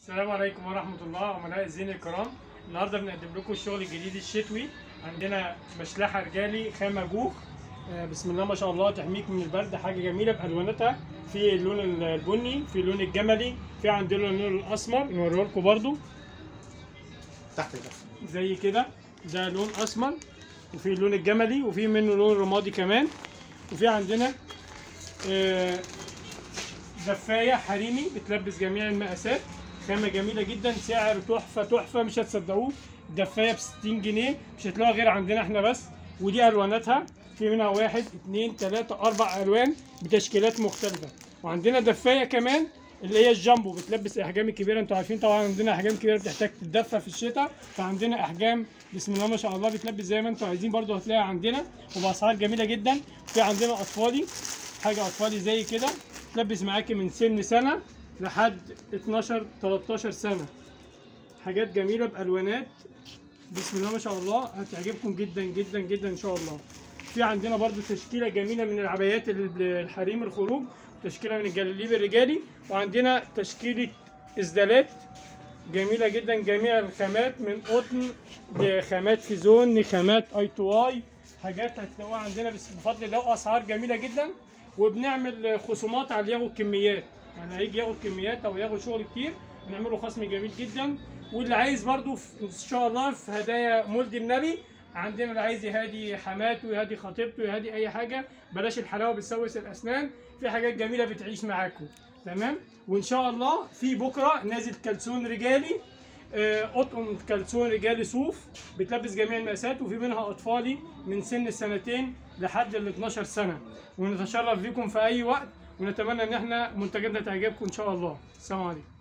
السلام عليكم ورحمة الله عملاء الزين الكرام النهارده بنقدم لكم الشغل الجديد الشتوي عندنا مشلحة رجالي خامة جوخ آه، بسم الله ما شاء الله تحميك من البرد حاجة جميلة بألواناتها في اللون البني في اللون الجملي في عندنا اللون الأسمر نوريه لكم برضو تحت ده زي كده ده لون أسمر وفي اللون الجملي وفي منه لون رمادي كمان وفي عندنا آه، دفاية حريمي بتلبس جميع المقاسات خامة جميلة جدا سعر تحفة تحفة مش هتصدقوه دفاية ب 60 جنيه مش هتلاقوها غير عندنا احنا بس ودي الواناتها في منها واحد اتنين تلاتة اربع الوان بتشكيلات مختلفة وعندنا دفاية كمان اللي هي الجامبو بتلبس الاحجام الكبيره انتوا عارفين طبعا عندنا احجام كبيره بتحتاج تتدفى في الشتاء فعندنا احجام بسم الله ما شاء الله بتلبس زي ما انتوا عايزين برضو هتلاقيها عندنا وباسعار جميله جدا في عندنا اطفالي حاجه اطفالي زي كده تلبس معاكي من سن سنه لحد 12 13 سنه حاجات جميله بالوانات بسم الله ما شاء الله هتعجبكم جدا جدا جدا ان شاء الله في عندنا برضو تشكيله جميله من العبايات ال- الحريم الخروج تشكيله من الجلاليب الرجالي وعندنا تشكيله اسدالات جميله جدا جميع الخامات من قطن لخامات فيزون لخامات اي تو اي حاجات هتلاقوها عندنا بس بفضل الله اسعار جميله جدا وبنعمل خصومات على اللي ياخد كميات يعني هيجي ياخد كميات او ياخد شغل كتير بنعمله خصم جميل جدا واللي عايز برضو في- ان شاء الله في هدايا مولد النبي عندنا اللي عايز يهادي حماته يهادي خطيبته يهادي اي حاجه بلاش الحلاوه بتسوس الاسنان في حاجات جميله بتعيش معاكم تمام وان شاء الله في بكره نازل كلسون رجالي آه، قطن كلسون رجالي صوف بتلبس جميع المقاسات وفي منها اطفالي من سن السنتين لحد ال 12 سنه ونتشرف بيكم في اي وقت ونتمنى ان احنا منتجاتنا تعجبكم ان شاء الله السلام عليكم